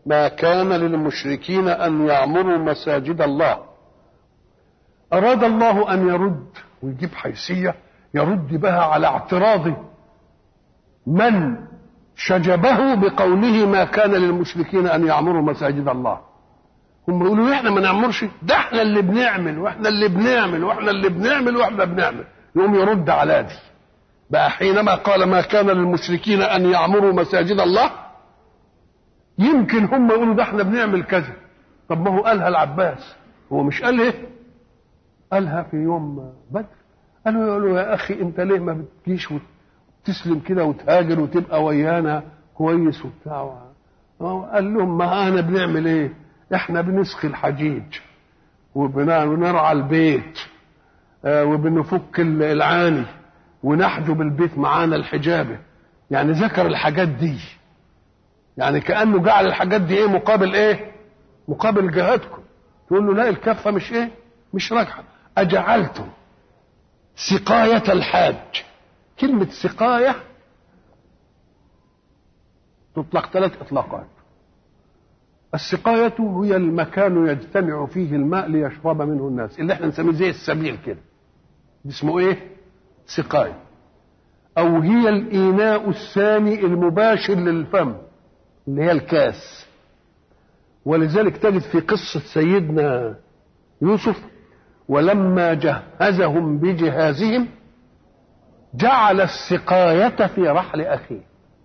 ما كان للمشركين أن يعمروا مساجد الله أراد الله أن يرد ويجيب حيثية يرد بها على اعتراض من شجبه بقوله ما كان للمشركين أن يعمروا مساجد الله هم يقولوا احنا ما نعمرش ده احنا اللي بنعمل واحنا اللي بنعمل واحنا اللي بنعمل واحنا بنعمل يقوم يرد على دي بقى حينما قال ما كان للمشركين ان يعمروا مساجد الله يمكن هم يقولوا ده احنا بنعمل كذا طب ما هو قالها العباس هو مش قال ايه قالها في يوم بدر قالوا يقولوا يا اخي انت ليه ما بتجيش وتسلم كده وتهاجر وتبقى ويانا كويس وبتاع قال لهم ما انا بنعمل ايه احنا بنسقي الحجيج وبنرعى البيت آه وبنفك العاني ونحجب البيت معانا الحجابه يعني ذكر الحاجات دي يعني كانه جعل الحاجات دي ايه مقابل ايه مقابل جهادكم تقول له لا الكفه مش ايه مش راجحه اجعلتم سقايه الحاج كلمه سقايه تطلق ثلاث اطلاقات السقاية هي المكان يجتمع فيه الماء ليشرب منه الناس اللي احنا نسميه زي السبيل كده اسمه ايه سقاية او هي الاناء الثاني المباشر للفم اللي هي الكاس ولذلك تجد في قصة سيدنا يوسف ولما جهزهم بجهازهم جعل السقاية في رحل أخيه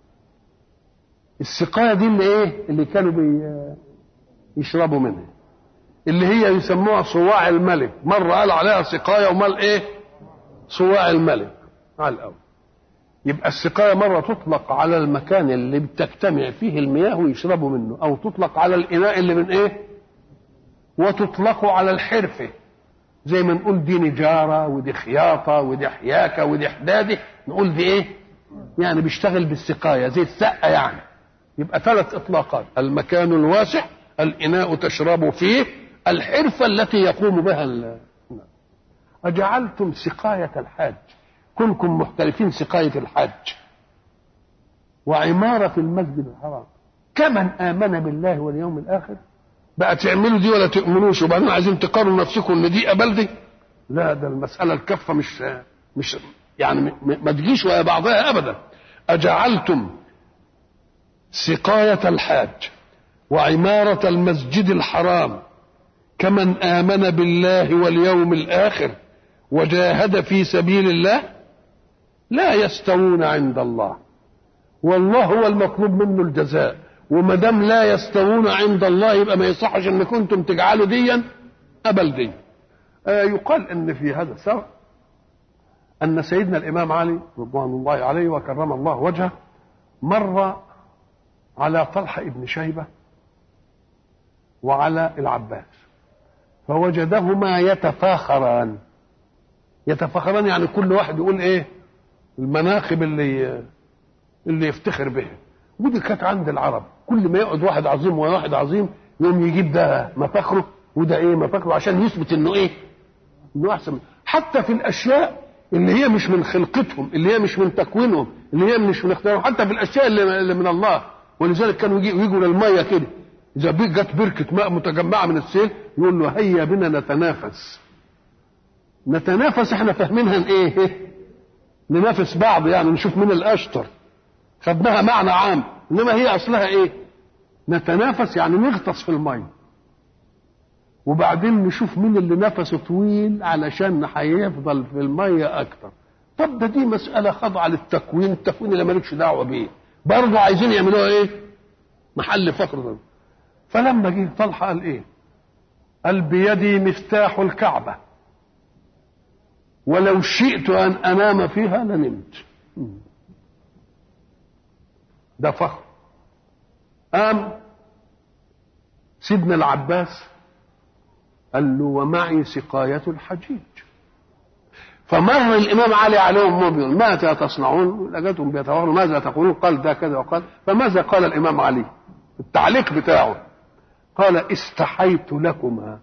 السقاية دي اللي ايه اللي كانوا بي يشربوا منها اللي هي يسموها صواع الملك مرة قال عليها سقاية ومال ايه صواع الملك على الأول يبقى السقاية مرة تطلق على المكان اللي بتجتمع فيه المياه ويشربوا منه أو تطلق على الإناء اللي من إيه وتطلق على الحرفة زي ما نقول دي نجارة ودي خياطة ودي حياكة ودي حدادة نقول دي إيه يعني بيشتغل بالسقاية زي السقة يعني يبقى ثلاث إطلاقات المكان الواسع الإناء تشرب فيه الحرفة التي يقوم بها ال... أجعلتم سقاية الحاج كلكم محترفين سقاية الحج وعمارة المسجد الحرام كمن آمن بالله واليوم الآخر بقى تعملوا دي ولا تؤمنوش وبعدين عايزين تقارنوا نفسكم ان دي قبل دي لا ده المسألة الكفة مش مش يعني ما تجيش ويا بعضها أبدا أجعلتم سقاية الحاج وعمارة المسجد الحرام كمن آمن بالله واليوم الآخر وجاهد في سبيل الله لا يستوون عند الله والله هو المطلوب منه الجزاء وما دام لا يستوون عند الله يبقى ما يصحش ان كنتم تجعلوا ديا ابل دي آه يقال ان في هذا السبب ان سيدنا الامام علي رضوان الله عليه وكرم الله وجهه مر على طلحه ابن شيبه وعلى العباس فوجدهما يتفاخران يتفاخران يعني كل واحد يقول ايه المناخب اللي اللي يفتخر بها ودي كانت عند العرب كل ما يقعد واحد عظيم وواحد عظيم يقوم يجيب ده مفاخره وده ايه مفاخره عشان يثبت انه ايه انه احسن حتى في الاشياء اللي هي مش من خلقتهم اللي هي مش من تكوينهم اللي هي مش من اختيارهم حتى في الاشياء اللي, اللي من الله ولذلك كانوا يجوا للميه كده اذا جت بركه ماء متجمعه من السيل يقول له هيا بنا نتنافس نتنافس احنا فاهمينها ايه ننافس بعض يعني نشوف مين الاشطر خدناها معنى عام انما هي اصلها ايه نتنافس يعني نغطس في الميه وبعدين نشوف مين اللي نفسه طويل علشان هيفضل في الميه اكتر طب ده دي مساله خاضعه للتكوين التكوين اللي مالكش دعوه بيه برضه عايزين يعملوها ايه محل فخر ده فلما جه طلحه قال ايه قال بيدي مفتاح الكعبه ولو شئت ان انام فيها لنمت ده فخر قام سيدنا العباس قال له ومعي سقاية الحجيج فمر الإمام علي عليهم بيقول ماذا تصنعون لقيتهم بيتفاخروا ماذا تقولون قال ده كذا وقال فماذا قال الإمام علي التعليق بتاعه قال استحيت لكما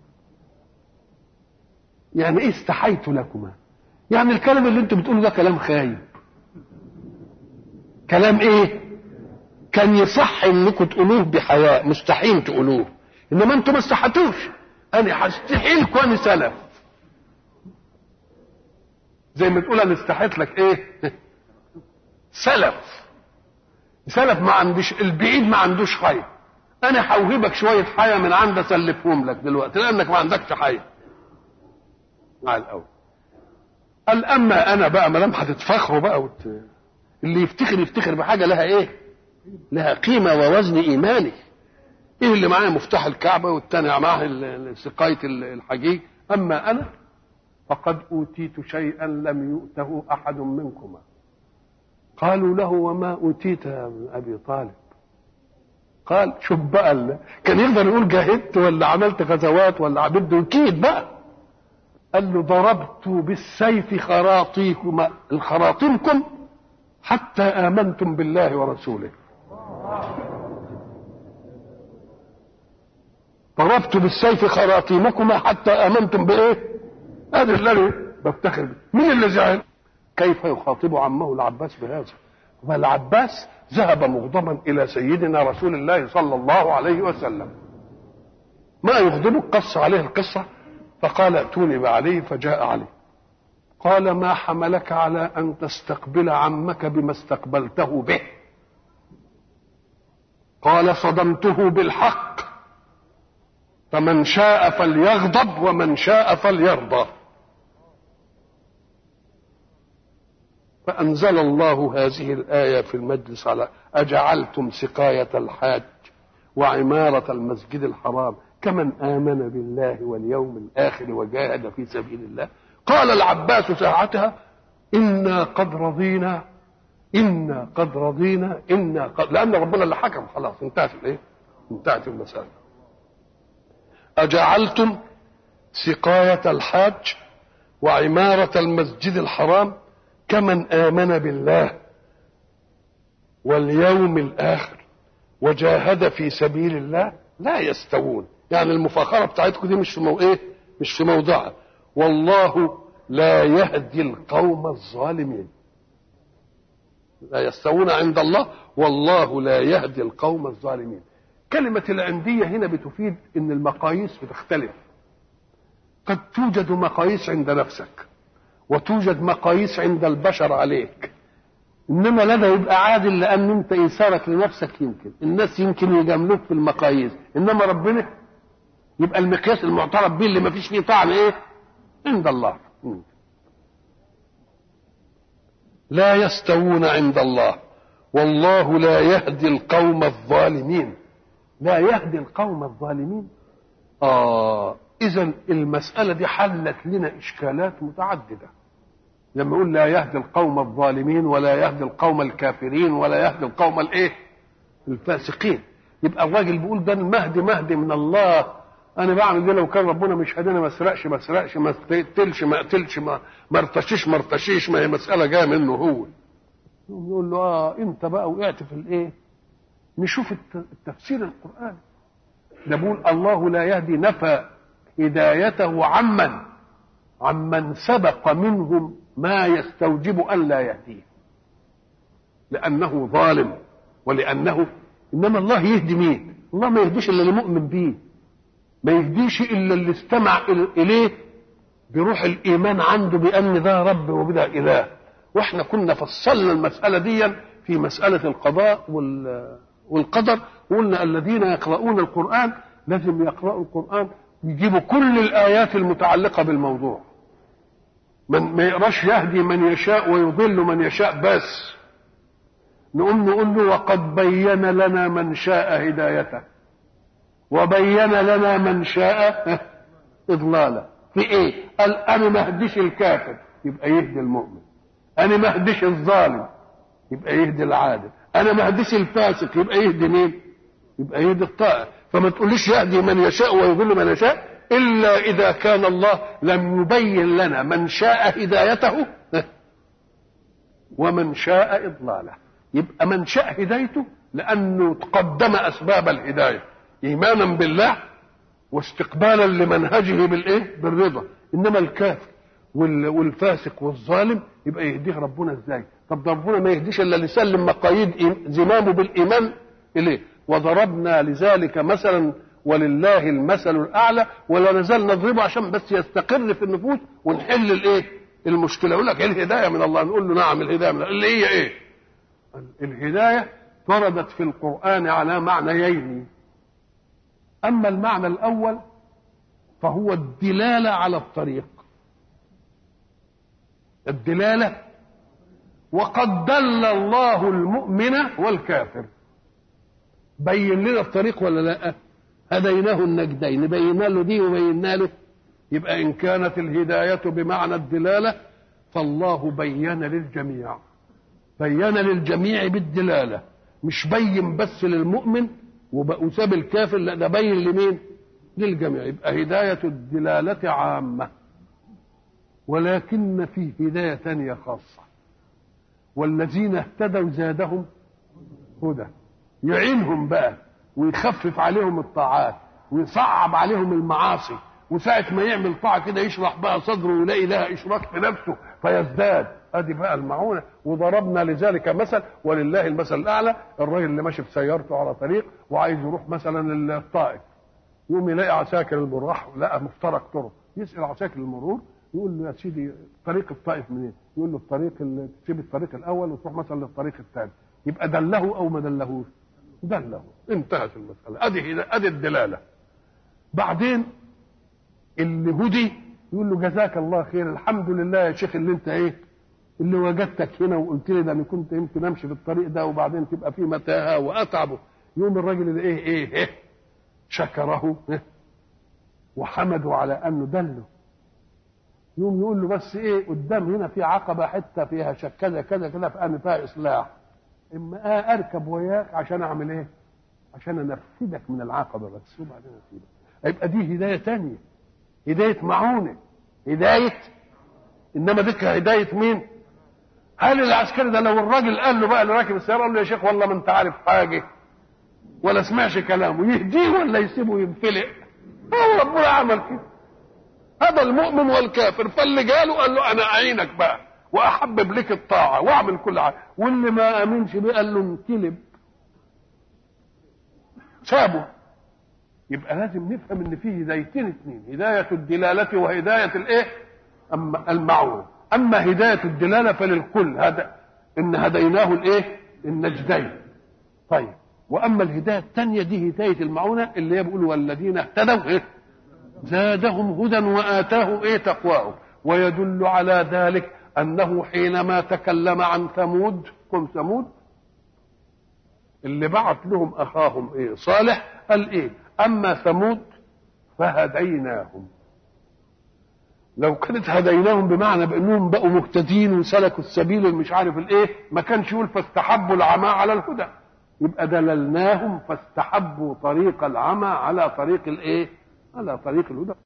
يعني ايه استحيت لكما يعني الكلام اللي انتم بتقولوا ده كلام خايب كلام ايه كان يصح انكم تقولوه بحياء مستحيل تقولوه انما انتم ما استحتوش انا هستحي لكم انا سلف زي ما تقول انا استحيت لك ايه سلف سلف ما عندوش البعيد ما عندوش حي انا هوهبك شويه حياه من عندي اسلفهم لك دلوقتي لانك ما عندكش حي مع الاول قال اما انا بقى ما دام هتتفخروا بقى وت... اللي يفتخر يفتخر بحاجه لها ايه لها قيمه ووزن ايماني ايه اللي معايا مفتاح الكعبه والتاني معاه سقايه الحجيج اما انا فقد اوتيت شيئا لم يؤته احد منكما قالوا له وما اوتيت يا ابي طالب قال شوف بقى كان يقدر يقول جاهدت ولا عملت غزوات ولا عملت وكيد بقى قال له ضربت بالسيف خراطيكم الخراطيمكم حتى امنتم بالله ورسوله ضربت بالسيف خراطيمكما حتى امنتم بايه هذا الذي بفتخر به مين اللي زعل كيف يخاطب عمه العباس بهذا فالعباس ذهب مغضبا الى سيدنا رسول الله صلى الله عليه وسلم ما يغضبك قص عليه القصه فقال ائتوني بعلي فجاء علي قال ما حملك على ان تستقبل عمك بما استقبلته به قال صدمته بالحق فمن شاء فليغضب ومن شاء فليرضى فأنزل الله هذه الآية في المجلس على أجعلتم سقاية الحاج وعمارة المسجد الحرام كمن آمن بالله واليوم الآخر وجاهد في سبيل الله قال العباس ساعتها إنا قد رضينا إنا قد رضينا إنا قد لأن ربنا اللي حكم خلاص انتهت الإيه؟ انتهت المسألة أجعلتم سقاية الحاج وعمارة المسجد الحرام كمن آمن بالله واليوم الآخر وجاهد في سبيل الله لا يستوون يعني المفاخرة بتاعتكم دي مش في مو ايه مش في موضعها والله لا يهدي القوم الظالمين لا يستوون عند الله والله لا يهدي القوم الظالمين كلمة العندية هنا بتفيد ان المقاييس بتختلف قد توجد مقاييس عند نفسك وتوجد مقاييس عند البشر عليك انما لدى يبقى عادل لان انت ايثارك لنفسك يمكن الناس يمكن يجاملوك في المقاييس انما ربنا يبقى المقياس المعترف به اللي ما فيش فيه طعن ايه عند الله لا يستوون عند الله والله لا يهدي القوم الظالمين لا يهدي القوم الظالمين اه اذا المساله دي حلت لنا اشكالات متعدده لما يقول لا يهدي القوم الظالمين ولا يهدي القوم الكافرين ولا يهدي القوم الايه الفاسقين يبقى الراجل بيقول ده المهدي مهدي من الله انا بعمل ده لو كان ربنا مش هدينا ما اسرقش ما اسرقش ما اقتلش ما اقتلش ما ما ارتشيش ما ارتشيش ما هي مساله جايه منه هو يقول له اه انت بقى وقعت في الايه نشوف التفسير القراني ده بيقول الله لا يهدي نفى هدايته عمن عمن سبق منهم ما يستوجب ان لا يهديه لانه ظالم ولانه انما الله يهدي مين الله ما يهديش الا اللي مؤمن بيه ما يهديش الا اللي استمع اليه بروح الايمان عنده بان ده رب وده اله واحنا كنا فصلنا المساله دي في مساله القضاء والقدر وقلنا الذين يقرؤون القران لازم يقرأوا القرآن يجيبوا كل الآيات المتعلقة بالموضوع من ما يقراش يهدي من يشاء ويضل من يشاء بس نقوم نقول له وقد بين لنا من شاء هدايته وبين لنا من شاء إضلاله في إيه؟ قال أنا ما أهديش الكافر يبقى يهدي المؤمن أنا ما أهديش الظالم يبقى يهدي العادل أنا ما أهديش الفاسق يبقى يهدي مين؟ يبقى يهدي الطائع فما تقوليش يهدي من يشاء ويضل من يشاء إلا إذا كان الله لم يبين لنا من شاء هدايته ومن شاء إضلاله يبقى من شاء هدايته لأنه قدم أسباب الهداية إيمانا بالله واستقبالا لمنهجه بالإيه؟ بالرضا إنما الكافر والفاسق والظالم يبقى يهديه ربنا ازاي؟ طب ده ربنا ما يهديش الا اللي يسلم مقاييد زمامه بالايمان اليه وضربنا لذلك مثلا ولله المثل الاعلى ولا نزال نضربه عشان بس يستقر في النفوس ونحل الايه المشكله يقول لك الهدايه من الله نقول له نعم الهدايه من الله اللي هي ايه الهدايه وردت في القران على معنيين اما المعنى الاول فهو الدلاله على الطريق الدلاله وقد دل الله المؤمن والكافر بين لنا الطريق ولا لا هديناه النجدين بينا له دي وبينا له يبقى ان كانت الهدايه بمعنى الدلاله فالله بين للجميع بين للجميع بالدلاله مش بين بس للمؤمن وساب الكافر لا ده بين لمين للجميع يبقى هدايه الدلاله عامه ولكن في هدايه ثانيه خاصه والذين اهتدوا زادهم هدى يعينهم بقى ويخفف عليهم الطاعات ويصعب عليهم المعاصي وساعة ما يعمل طاعة كده يشرح بقى صدره ويلاقي لها إشراك في نفسه فيزداد ادي بقى المعونة وضربنا لذلك مثل ولله المثل الأعلى الراجل اللي ماشي بسيارته على طريق وعايز يروح مثلا الطائف يقوم يلاقي عساكر المراح لقى مفترق طرق يسأل عساكر المرور يقول له يا سيدي طريق الطائف منين؟ يقول له الطريق اللي تسيب الطريق الأول وتروح مثلا للطريق الثاني يبقى دله أو ما دلهوش؟ دله انتهت المسألة ادي ادي الدلالة بعدين اللي هدي يقول له جزاك الله خير الحمد لله يا شيخ اللي انت ايه اللي وجدتك هنا وقلت لي ده انا كنت يمكن امشي في الطريق ده وبعدين تبقى في متاهه واتعبه يوم الراجل اللي ايه ايه, إيه شكره إيه وحمده على انه دله يوم يقول له بس ايه قدام هنا في عقبه حته فيها شك كذا كذا كذا فانا فيها اصلاح اما اركب وياك عشان اعمل ايه عشان انفذك من العقبه بس وبعدين اسيبك يبقى دي هدايه تانية هدايه معونه هدايه انما دي هدايه مين هل العسكري ده لو الراجل قال له بقى اللي راكب السياره قال له يا شيخ والله ما انت عارف حاجه ولا سمعش كلامه يهديه ولا يسيبه ينفلق هو ربنا عمل كده هذا المؤمن والكافر فاللي جاله قال له انا اعينك بقى واحبب لك الطاعه واعمل كل حاجه واللي ما امنش بيه قال له انقلب سابه يبقى لازم نفهم ان في هدايتين اثنين هدايه الدلاله وهدايه الايه اما المعون اما هدايه الدلاله فللكل هذا ان هديناه الايه النجدين طيب واما الهدايه الثانيه دي هدايه المعونه اللي هي بيقول والذين اهتدوا إيه؟ زادهم هدى واتاهم ايه تقواهم ويدل على ذلك انه حينما تكلم عن ثمود قم ثمود اللي بعت لهم اخاهم ايه صالح قال ايه اما ثمود فهديناهم لو كانت هديناهم بمعنى بانهم بقوا مهتدين وسلكوا السبيل مش عارف الايه ما كانش يقول فاستحبوا العمى على الهدى يبقى دللناهم فاستحبوا طريق العمى على طريق الايه على طريق الهدى